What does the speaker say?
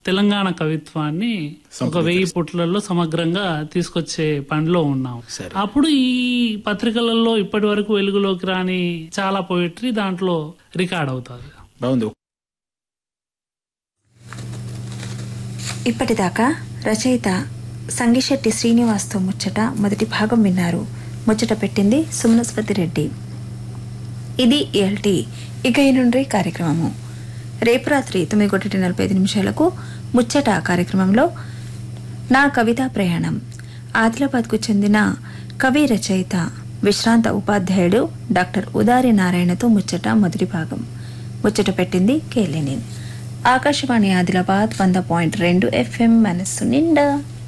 తెలంగాణ కవిత్వాన్ని ఒక వెయ్యి పుట్లలో సమగ్రంగా తీసుకొచ్చే పనిలో ఉన్నాం సరే. అప్పుడు ఈ పత్రికలలో ఇప్పటి వరకు వెలుగులోకి రాని చాలా పోయిటరీ దాంట్లో రికార్డ్ అవుతుంది బాగుంది ఇప్పటిదాకా రచయిత సంగిశెట్టి శ్రీనివాస్తో ముచ్చట మొదటి భాగం విన్నారు ముచ్చట పెట్టింది సుమనస్పతి రెడ్డి ఇది ఎల్టీ ఇక ఈ నుండి కార్యక్రమము రేపు రాత్రి తొమ్మిది ఒకటి నలభై ఐదు నిమిషాలకు ముచ్చట కార్యక్రమంలో నా కవితా ప్రయాణం ఆదిలాబాద్కు చెందిన కవి రచయిత విశ్రాంత ఉపాధ్యాయుడు డాక్టర్ ఉదారి నారాయణతో ముచ్చట మొదటి భాగం ముచ్చట పెట్టింది కేలినిన్ ఆకాశవాణి ఆదిలాబాద్ వంద పాయింట్ రెండు ఎఫ్ఎం మనస్సు నిండా